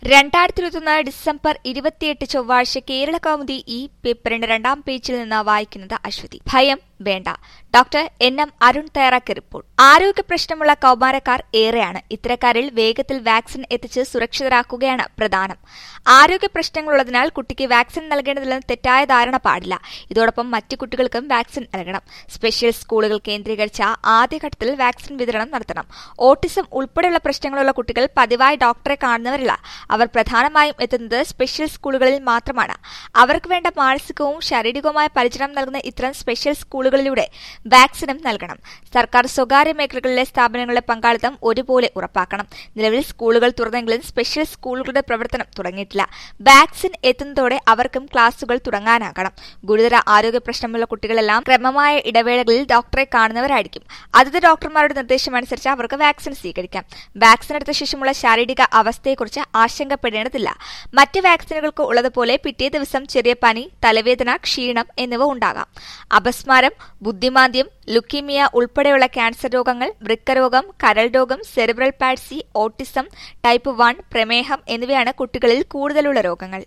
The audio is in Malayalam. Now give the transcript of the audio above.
രണ്ടായിരത്തി ഇരുപത്തൊന്ന് ഡിസംബർ ഇരുപത്തിയെട്ട് ചൊവ്വാഴ്ച കേരള കൗമുദി ഈ പേപ്പറിന്റെ രണ്ടാം പേജിൽ നിന്ന് വായിക്കുന്നത് അശ്വതി ഭയം വേണ്ട ഡോക്ടർ എൻ എം അരുൺ തയ്യാറാക്കിയ റിപ്പോർട്ട് ആരോഗ്യ പ്രശ്നമുള്ള കൌമാരക്കാർ ഏറെയാണ് ഇത്തരക്കാരിൽ വേഗത്തിൽ വാക്സിൻ എത്തിച്ച് സുരക്ഷിതരാക്കുകയാണ് പ്രധാനം ആരോഗ്യ പ്രശ്നങ്ങളുള്ളതിനാൽ കുട്ടിക്ക് വാക്സിൻ നൽകേണ്ടതില്ലെന്ന് തെറ്റായ ധാരണ പാടില്ല ഇതോടൊപ്പം മറ്റു കുട്ടികൾക്കും വാക്സിൻ നൽകണം സ്പെഷ്യൽ സ്കൂളുകൾ കേന്ദ്രീകരിച്ച ആദ്യഘട്ടത്തിൽ വാക്സിൻ വിതരണം നടത്തണം ഓട്ടിസം ഉൾപ്പെടെയുള്ള പ്രശ്നങ്ങളുള്ള കുട്ടികൾ പതിവായി ഡോക്ടറെ കാണുന്നവരില്ല അവർ പ്രധാനമായും എത്തുന്നത് സ്പെഷ്യൽ സ്കൂളുകളിൽ മാത്രമാണ് അവർക്ക് വേണ്ട മാനസികവും ശാരീരികവുമായ പരിചരണം നൽകുന്ന ഇത്തരം സ്പെഷ്യൽ സ്കൂളുകളിലൂടെ വാക്സിനും നൽകണം സർക്കാർ സ്വകാര്യ മേഖലകളിലെ സ്ഥാപനങ്ങളുടെ പങ്കാളിത്തം ഒരുപോലെ ഉറപ്പാക്കണം നിലവിൽ സ്കൂളുകൾ തുറന്നെങ്കിലും സ്പെഷ്യൽ സ്കൂളുകളുടെ പ്രവർത്തനം തുടങ്ങിയിട്ടില്ല വാക്സിൻ എത്തുന്നതോടെ അവർക്കും ക്ലാസുകൾ തുടങ്ങാനാകണം ഗുരുതര ആരോഗ്യ പ്രശ്നമുള്ള കുട്ടികളെല്ലാം ക്രമമായ ഇടവേളകളിൽ ഡോക്ടറെ കാണുന്നവരായിരിക്കും അതത് ഡോക്ടർമാരുടെ നിർദ്ദേശമനുസരിച്ച് അവർക്ക് വാക്സിൻ സ്വീകരിക്കാം വാക്സിൻ എടുത്ത ശേഷമുള്ള ശാരീരിക അവസ്ഥയെക്കുറിച്ച് ആശങ്കപ്പെടേണ്ടതില്ല മറ്റ് വാക്സിനുകൾക്ക് ഉള്ളതുപോലെ പിറ്റേ ദിവസം ചെറിയ പനി തലവേദന ക്ഷീണം എന്നിവ ഉണ്ടാകാം അപസ്മാരം ബുദ്ധിമാന്ദ്യം ലുക്കീമിയ ഉൾപ്പെടെയുള്ള ക്യാൻസർ രോഗങ്ങൾ വൃക്കരോഗം കരൾ രോഗം cerebral palsy autism type one പ്രമേഹം എന്നിവയാണ് കുട്ടികളിൽ കൂടുതലുള്ള രോഗങ്ങൾ